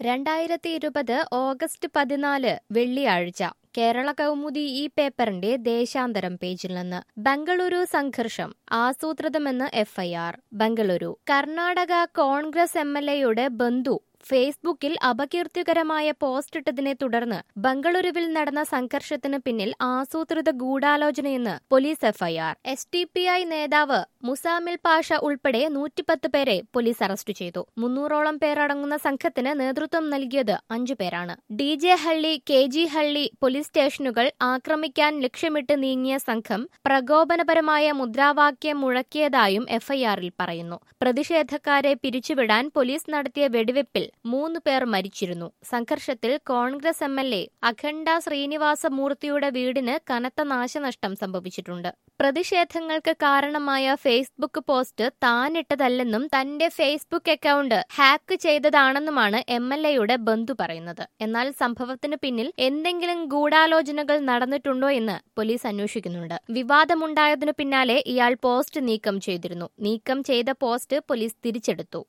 രണ്ടായിരത്തി ഇരുപത് ഓഗസ്റ്റ് പതിനാല് വെള്ളിയാഴ്ച കേരള കൗമുദി ഈ പേപ്പറിന്റെ ദേശാന്തരം പേജിൽ നിന്ന് ബംഗളൂരു സംഘർഷം ആസൂത്രിതമെന്ന് FIR Bengaluru Karnataka Congress M L എയുടെ ബന്ധു ഫേസ്ബുക്കിൽ അപകീർത്തികരമായ പോസ്റ്റ് ഇട്ടതിനെ തുടർന്ന് ബംഗളൂരുവിൽ നടന്ന സംഘർഷത്തിന് പിന്നിൽ ആസൂത്രിത ഗൂഢാലോചനയെന്ന് police FIR S T P I നേതാവ് മുസാമിൽ പാഷ ഉൾപ്പെടെ നൂറ്റിപ്പത്ത് പേരെ പോലീസ് അറസ്റ്റ് ചെയ്തു മുന്നൂറോളം പേരടങ്ങുന്ന സംഘത്തിന് നേതൃത്വം നൽകിയത് അഞ്ചു പേരാണ് D J Halli K G Halli police സ്റ്റേഷനുകൾ ആക്രമിക്കാൻ ലക്ഷ്യമിട്ട് നീങ്ങിയ സംഘം പ്രകോപനപരമായ മുദ്രാവാക്യം മുഴക്കിയതായും എഫ്ഐആറിൽ പറയുന്നു പ്രതിഷേധക്കാരെ പിരിച്ചുവിടാൻ പോലീസ് നടത്തിയ വെടിവെപ്പിൽ മൂന്ന് പേർ മരിച്ചിരുന്നു സംഘർഷത്തിൽ കോൺഗ്രസ് എം എൽ എ അഖണ്ഡ ശ്രീനിവാസമൂർത്തിയുടെ വീടിന് കനത്ത നാശനഷ്ടം സംഭവിച്ചിട്ടുണ്ട് പ്രതിഷേധങ്ങൾക്ക് കാരണമായ ഫേസ്ബുക്ക് പോസ്റ്റ് താനിട്ടതല്ലെന്നും തന്റെ ഫേസ്ബുക്ക് അക്കൗണ്ട് ഹാക്ക് ചെയ്തതാണെന്നുമാണ് എം എൽ എയുടെ ബന്ധു പറയുന്നത് എന്നാൽ സംഭവത്തിന് പിന്നിൽ എന്തെങ്കിലും ഗൂഢാലോചനകൾ നടന്നിട്ടുണ്ടോ എന്ന് പോലീസ് അന്വേഷിക്കുന്നുണ്ട് വിവാദമുണ്ടായതിനു പിന്നാലെ ഇയാൾ പോസ്റ്റ് നീക്കം ചെയ്തിരുന്നു നീക്കം ചെയ്ത പോസ്റ്റ് പോലീസ് തിരിച്ചെടുത്തു